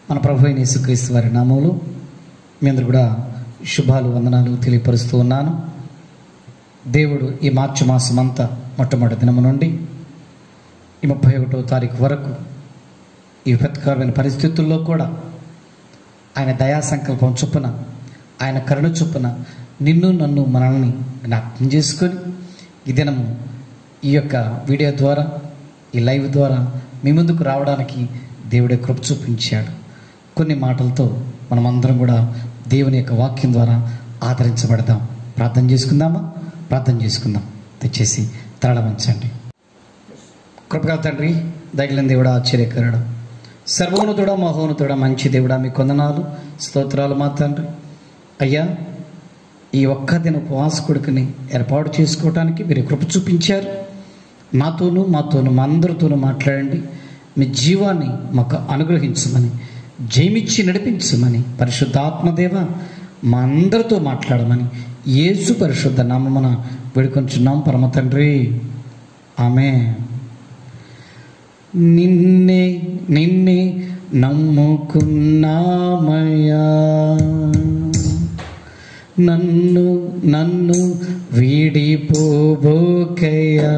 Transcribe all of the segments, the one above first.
మన ప్రభు అయిన యేసుక్రీస్తు వారి నామంలో మీ అందరూ కూడా శుభాలు వందనాలు తెలియపరుస్తూ ఉన్నాను దేవుడు ఈ మార్చి మాసం అంతా మొట్టమొదటి దినము నుండి ఈ ముప్పై ఒకటో తారీఖు వరకు ఈ విపత్కరమైన పరిస్థితుల్లో కూడా ఆయన దయా సంకల్పం చొప్పున ఆయన కరుణ చొప్పున నిన్ను నన్ను మనల్ని జ్ఞాపకం చేసుకొని ఈ దినము ఈ యొక్క వీడియో ద్వారా ఈ లైవ్ ద్వారా మీ ముందుకు రావడానికి దేవుడే కృప చూపించాడు కొన్ని మాటలతో మనమందరం కూడా దేవుని యొక్క వాక్యం ద్వారా ఆదరించబడదాం ప్రార్థన చేసుకుందామా ప్రార్థన చేసుకుందాం తెచ్చేసి తరడవంచండి కృపగా తండ్రి దగిలిన దేవుడా ఆశ్చర్యకరుడు సర్వోన్నతుడా మహోన్నతుడా మంచి దేవుడా మీ కొందనాలు స్తోత్రాలు మా తండ్రి అయ్యా ఈ ఒక్క దిన ఉపవాస కొడుకుని ఏర్పాటు చేసుకోవటానికి మీరు కృప చూపించారు నాతోనూ మాతోనూ మా అందరితోనూ మాట్లాడండి మీ జీవాన్ని మాకు అనుగ్రహించమని జయమిచ్చి నడిపించమని పరిశుద్ధాత్మదేవ మా అందరితో మాట్లాడమని యేసు పరిశుద్ధ నామమున వేడుకొంచున్నాం పరమ తండ్రి ఆమె నిన్నే నిన్నే నమ్ముకున్నామయ్యా నన్ను నన్ను వీడిపోబోకయ్యా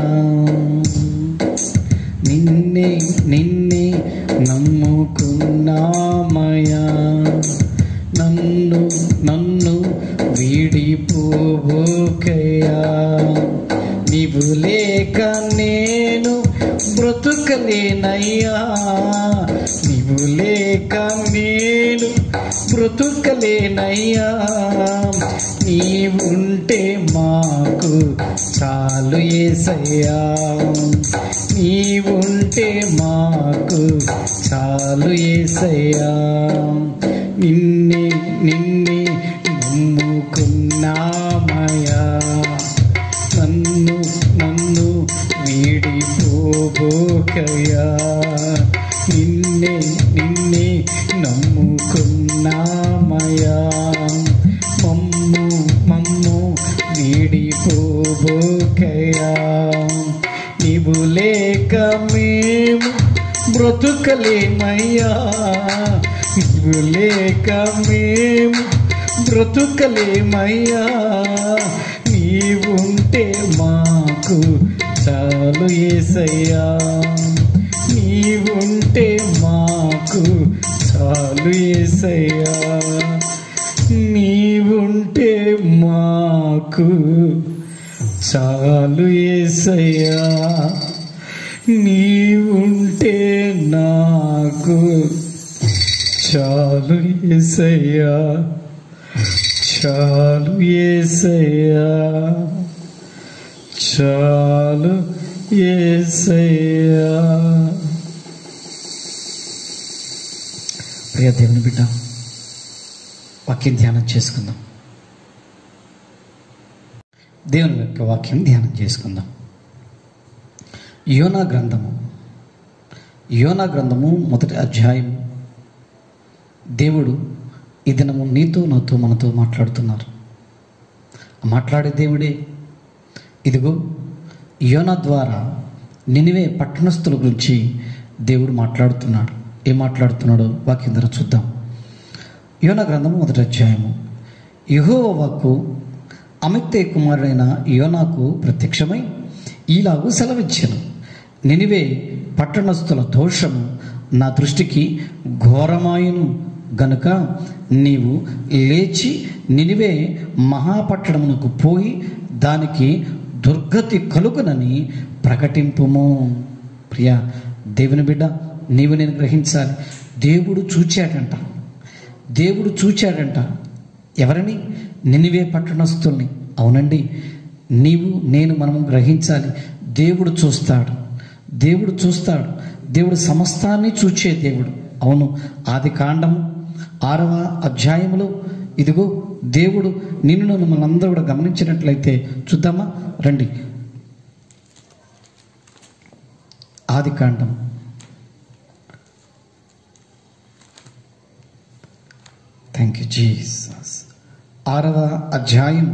నిన్నే నిన్నే నమ్ముకున్నామయ్యా నన్ను నన్ను వీడిపోబోకయ్యా నీవు లేక నేను బ్రతుకలేనయ్యా నీవు లేక నేను బ్రతుకలేనయ్యా నీవుంటే మాకు చాలు ఏసయ్యా నీవుంటే మాకు చాలు ఏసయ్యా నిన్నే నిన్నే నమ్ముకున్నామయ్యా నన్ను నన్ను వీడిపోబోకయ్యా నిన్నే నిన్నే నమ్ముకున్నామయ్యా మమ్ము మమ్ము వీడిపోబోకయ్యా నీవు లేక మేము బ్రతుకలేమయ్యా నీవు లేక మేము బ్రతుకలేమయ్యా నీవుంటే మాకు చాలు ఏసయ్యా నీవుంటే మాకు చాలు ఏసయ్యా నీవుంటే మాకు చాలు ఏసయ్యా నీవుంటే నాకు చాలు ఏసయ్యా చాలు ఏసయ్యా చాలు ఏసయ్యా ప్రియ దేవుని బిడ్డ వాక్యం ధ్యానం చేసుకుందాం దేవుని యొక్క వాక్యం ధ్యానం చేసుకుందాం యోనా గ్రంథము యోనా గ్రంథము మొదటి అధ్యాయం దేవుడు ఈ దినము నీతో నాతో మనతో మాట్లాడుతున్నారు మాట్లాడే దేవుడే ఇదిగో యోనా ద్వారా నినివే పట్టణస్థుల గురించి దేవుడు మాట్లాడుతున్నాడు ఏం మాట్లాడుతున్నాడో వాక్యం ద్వారా చూద్దాం యోన గ్రంథము మొదటి అధ్యాయము యహోవ వాక్కు అమిత్తే కుమారుడైన యోనాకు ప్రత్యక్షమై ఈలాగు సెలవిచ్చాను నినివే పట్టణస్థుల దోషము నా దృష్టికి ఘోరమాయను గనుక నీవు లేచి నినివే మహాపట్టణమునకు పోయి దానికి దుర్గతి కలుగునని ప్రకటింపుము ప్రియ దేవుని బిడ్డ నీవు నేను గ్రహించాలి దేవుడు చూచాడంట దేవుడు చూచాడంట ఎవరిని నినివే పట్టణస్తుల్ని అవునండి నీవు నేను మనము గ్రహించాలి దేవుడు చూస్తాడు దేవుడు చూస్తాడు దేవుడు సమస్తాన్ని చూచే దేవుడు అవును ఆది కాండము ఆరవ అధ్యాయములో ఇదిగో దేవుడు నిన్ను నన్ను మనందరూ కూడా గమనించినట్లయితే చూద్దామా రండి ఆది కాండం థ్యాంక్ యూ జీసస్ ఆరవ అధ్యాయం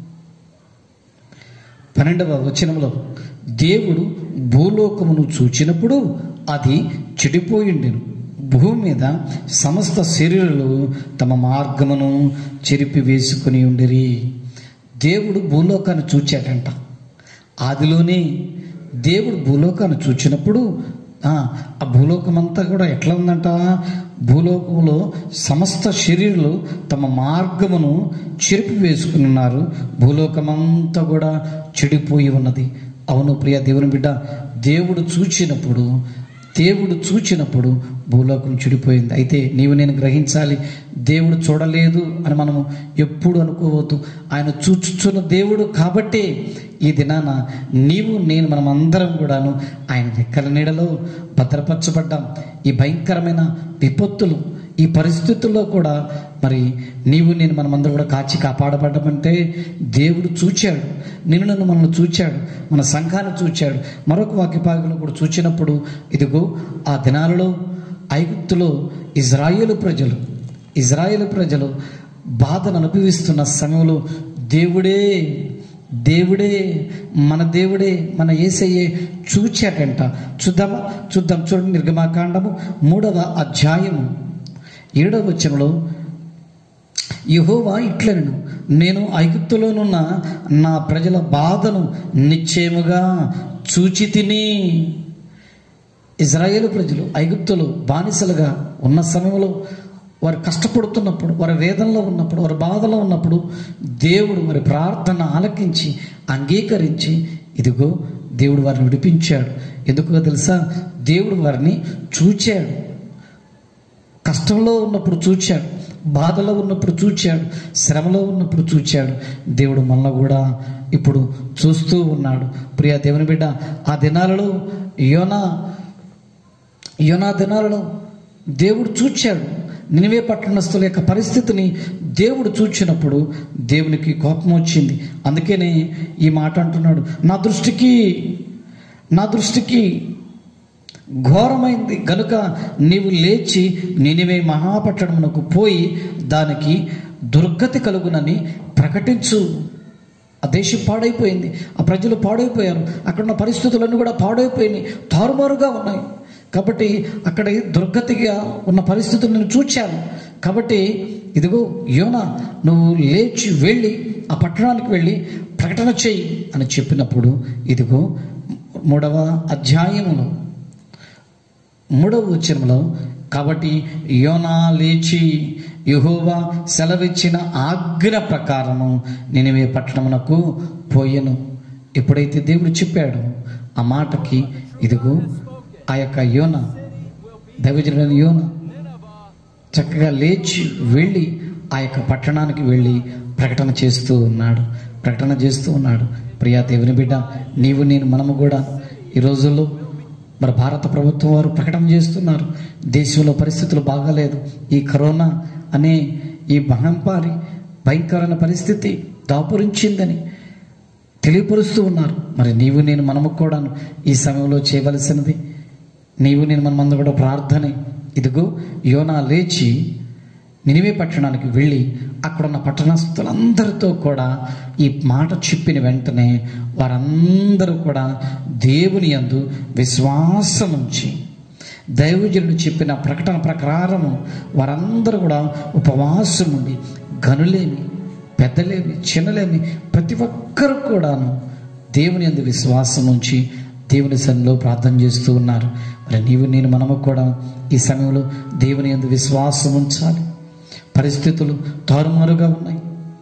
పన్నెండవ వచనంలో దేవుడు భూలోకమును చూచినప్పుడు అది చెడిపోయిండెను భూమి మీద సమస్త శరీరులు తమ మార్గమును చెరిపి వేసుకుని ఉండిరి దేవుడు భూలోకాన్ని చూచాడంట ఆదిలోనే దేవుడు భూలోకాన్ని చూచినప్పుడు ఆ ఆ భూలోకమంతా కూడా ఎట్లా ఉందంట భూలోకంలో సమస్త శరీరులు తమ మార్గమును చెరిపి వేసుకుని ఉన్నారు భూలోకమంతా కూడా చెడిపోయి ఉన్నది అవును ప్రియ దేవుని బిడ్డ దేవుడు చూచినప్పుడు దేవుడు చూచినప్పుడు భూలోకం చెడిపోయింది అయితే నీవు నేను గ్రహించాలి దేవుడు చూడలేదు అని మనము ఎప్పుడు అనుకోవద్దు ఆయన చూచుచున్న దేవుడు కాబట్టే ఈ దినాన నీవు నేను మనం అందరం కూడాను ఆయన రెక్కల నీడలో భద్రపరచబడ్డాం ఈ భయంకరమైన విపత్తులు ఈ పరిస్థితుల్లో కూడా మరి నీవు నేను మనమందరం కూడా కాచి కాపాడబడ్డమంటే దేవుడు చూచాడు నిన్ను నన్ను మనల్ని చూచాడు మన సంఘాన్ని చూచాడు మరొక వాక్యపాగంలో కూడా చూచినప్పుడు ఇదిగో ఆ దినాలలో ఐగుప్తులో ఇజ్రాయేలు ప్రజలు ఇజ్రాయేలు ప్రజలు బాధను అనుభవిస్తున్న సమయంలో దేవుడే దేవుడే మన దేవుడే మన ఏసయ్యే చూచాటంట చూద్దామా చూద్దాం చూడండి నిర్గమాకాండము మూడవ అధ్యాయము ఏడవ వచనంలో యహోవా ఇట్లనను నేను ఐగుప్తులోనున్న నా ప్రజల బాధను నిశ్చయముగా చూచి తిని ఇజ్రాయేలు ప్రజలు ఐగుప్తులో బానిసలుగా ఉన్న సమయంలో వారు కష్టపడుతున్నప్పుడు వారి వేదనలో ఉన్నప్పుడు వారి బాధలో ఉన్నప్పుడు దేవుడు వారి ప్రార్థన ఆలకించి అంగీకరించి ఇదిగో దేవుడు వారిని విడిపించాడు ఎందుకో తెలుసా దేవుడు వారిని చూచాడు కష్టంలో ఉన్నప్పుడు చూచాడు బాధలో ఉన్నప్పుడు చూచాడు శ్రమలో ఉన్నప్పుడు చూచాడు దేవుడు మనలో కూడా ఇప్పుడు చూస్తూ ఉన్నాడు ప్రియ దేవుని బిడ్డ ఆ దినాలలో యోనా యోనా దినాలలో దేవుడు చూచాడు నినివే పట్టణస్థుల యొక్క పరిస్థితిని దేవుడు చూచినప్పుడు దేవునికి కోపం వచ్చింది అందుకనే ఈ మాట అంటున్నాడు నా దృష్టికి నా దృష్టికి ఘోరమైంది గనుక నీవు లేచి నినివే మహాపట్టణమునకు పోయి దానికి దుర్గతి కలుగునని ప్రకటించు ఆ దేశం పాడైపోయింది ఆ ప్రజలు పాడైపోయారు అక్కడ ఉన్న పరిస్థితులన్నీ కూడా పాడైపోయినాయి తారుమారుగా ఉన్నాయి కాబట్టి అక్కడ దుర్గతిగా ఉన్న పరిస్థితులు నేను చూచాను కాబట్టి ఇదిగో యోన నువ్వు లేచి వెళ్ళి ఆ పట్టణానికి వెళ్ళి ప్రకటన చేయి అని చెప్పినప్పుడు ఇదిగో మూడవ అధ్యాయములో మూడవ వచనంలో కాబట్టి యోనా లేచి యహోవా సెలవిచ్చిన ఆజ్ఞ ప్రకారము నినివే పట్టణమునకు పోయెను ఎప్పుడైతే దేవుడు చెప్పాడు ఆ మాటకి ఇదిగో ఆ యొక్క యోన దైవజనుడైన యోన చక్కగా లేచి వెళ్ళి ఆ యొక్క పట్టణానికి వెళ్ళి ప్రకటన చేస్తూ ఉన్నాడు ప్రకటన చేస్తూ ఉన్నాడు ప్రియా దేవుని బిడ్డ నీవు నేను మనము కూడా ఈ రోజుల్లో మరి భారత ప్రభుత్వం వారు ప్రకటన చేస్తున్నారు దేశంలో పరిస్థితులు బాగాలేదు ఈ కరోనా అనే ఈ మహమ్మారి భయంకరమైన పరిస్థితి దాపురించిందని తెలియపరుస్తూ ఉన్నారు మరి నీవు నేను మనము కూడాను ఈ సమయంలో చేయవలసినది నీవు నేను మనమందరం కూడా ప్రార్థనే ఇదిగో యోనా లేచి నినివే పట్టణానికి వెళ్ళి అక్కడున్న పట్టణస్థులందరితో కూడా ఈ మాట చెప్పిన వెంటనే వారందరూ కూడా దేవుని యందు విశ్వాసం ఉంచి దైవజనుడు చెప్పిన ప్రకటన ప్రకారము వారందరూ కూడా ఉపవాసం ఉండి గనులేమి పెద్దలేమి చిన్నలేమి ప్రతి ఒక్కరు కూడాను దేవుని అందు విశ్వాసం ఉంచి దేవుని సన్నిలో ప్రార్థన చేస్తూ ఉన్నారు మరి నీవు నేను మనము కూడా ఈ సమయంలో దేవుని అందు విశ్వాసం ఉంచాలి పరిస్థితులు తారుమారుగా ఉన్నాయి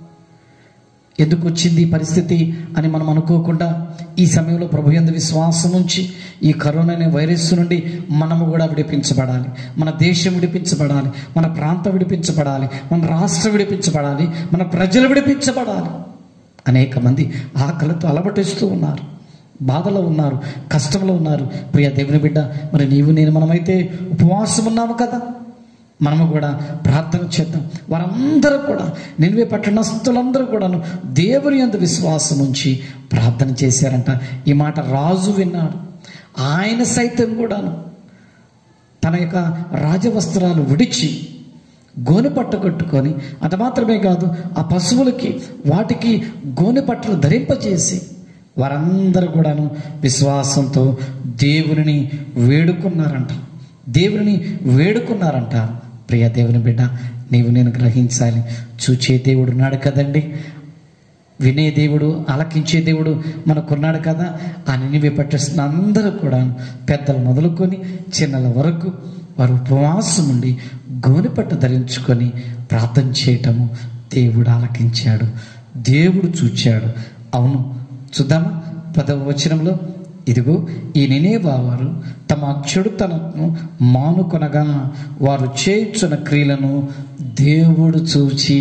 ఎందుకు వచ్చింది ఈ పరిస్థితి అని మనం అనుకోకుండా ఈ సమయంలో ప్రభు యందు విశ్వాసం ఉంచి ఈ కరోనా అనే వైరస్ నుండి మనము కూడా విడిపించబడాలి మన దేశం విడిపించబడాలి మన ప్రాంతం విడిపించబడాలి మన రాష్ట్రం విడిపించబడాలి మన ప్రజలు విడిపించబడాలి అనేక మంది ఆకలితో అలబటిస్తూ ఉన్నారు బాధలో ఉన్నారు కష్టంలో ఉన్నారు ప్రియ దేవుని బిడ్డ మరి నీవు నేను మనమైతే ఉపవాసం ఉన్నాము కదా మనము కూడా ప్రార్థన చేద్దాం వారందరూ కూడా నిన్వే పట్టణస్థులందరూ కూడాను దేవుని అంత విశ్వాసం ఉంచి ప్రార్థన చేశారంట ఈ మాట రాజు విన్నాడు ఆయన సైతం కూడాను తన యొక్క రాజవస్త్రాలు విడిచి గోనె పట్ట కట్టుకొని అంత మాత్రమే కాదు ఆ పశువులకి వాటికి గోనె పట్టలు ధరింపజేసి వారందరూ కూడాను విశ్వాసంతో దేవునిని వేడుకున్నారంట దేవుని వేడుకున్నారంట ప్రియ దేవుని బిడ్డ నీవు నేను గ్రహించాలి చూచే దేవుడు ఉన్నాడు కదండి వినే దేవుడు ఆలకించే దేవుడు మనకున్నాడు కదా ఆ నినివే పట్టేస్తున్న అందరూ కూడా పెద్దలు మొదలుకొని చిన్నల వరకు వారు ఉపవాసం ఉండి గోనెపట్ట ధరించుకొని ప్రార్థన చేయటము దేవుడు ఆలకించాడు దేవుడు చూచాడు అవును చూద్దామా పదవ వచనంలో ఇదిగో ఈ నినేవా వారు తమ చెడుతనను మానుకొనగా వారు చేయుచున్న క్రియలను దేవుడు చూచి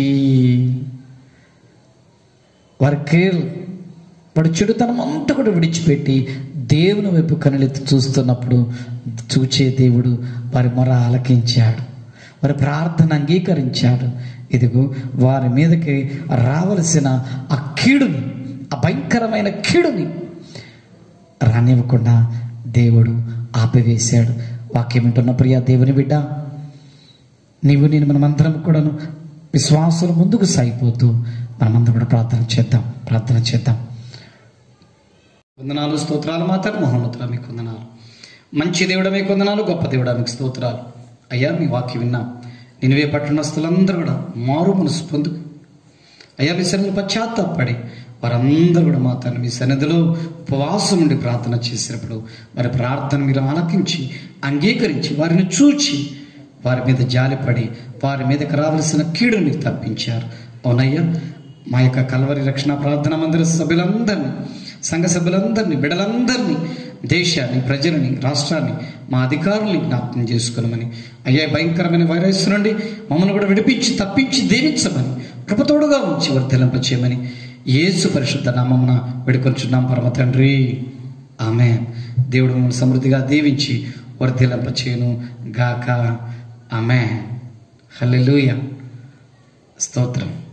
వారి క్రియలు వాడి చెడుతనం అంతా కూడా విడిచిపెట్టి దేవుని వైపు కనులెత్తి చూస్తున్నప్పుడు చూచే దేవుడు వారి మొర ఆలకించాడు వారి ప్రార్థన అంగీకరించాడు ఇదిగో వారి మీదకి రావలసిన ఆ కీడుని ఆ భయంకరమైన కీడుని రానివ్వకుండా దేవుడు ఆపివేశాడు వాక్యం వింటున్న ప్రియ దేవుని బిడ్డ నీవు నేను మనమందరం కూడాను విశ్వాసులు ముందుకు సాగిపోతూ మనమందరం కూడా ప్రార్థన చేద్దాం ప్రార్థన చేద్దాం వందనాలు స్తోత్రాలు మాత్రం మహోన్నతుల మీకు వందనాలు మంచి దేవుడ మీకు వందనాలు గొప్ప దేవుడ మీకు స్తోత్రాలు అయ్యా మీ వాక్యం విన్నా నినివే పట్టణస్తులందరూ కూడా మారు మనసు పొందుకు అయ్యా మీ సన్నిధిలో పశ్చాత్తాపడి వారందరూ కూడా మా తను మీ సన్నిధిలో ఉపవాసం ఉండి ప్రార్థన చేసినప్పుడు వారి ప్రార్థన మీరు ఆలకించి అంగీకరించి వారిని చూచి వారి మీద జాలిపడి వారి మీదకి రావలసిన కీడుని తప్పించారు అవునయ్యా మా యొక్క కలవరి రక్షణ ప్రార్థన మందిర సభ్యులందరినీ సంఘ సభ్యులందరినీ బిడలందరినీ దేశాన్ని ప్రజలని రాష్ట్రాన్ని మా అధికారుల్ని జ్ఞాపకం చేసుకోనమని అయ్యా ఈ భయంకరమైన వైరస్ నుండి మమ్మల్ని కూడా విడిపించి తప్పించి దీవించమని కృపతోడుగా ఉంచి వర్ధలింపచేయమని యేసు పరిశుద్ధ నామమున వేడుకొంచున్నాం పరమ తండ్రి ఆమె దేవుడు మమ్మల్ని సమృద్ధిగా దీవించి వర్ధిలింపచేయను గాక ఆమె హల్లెలూయా స్తోత్రం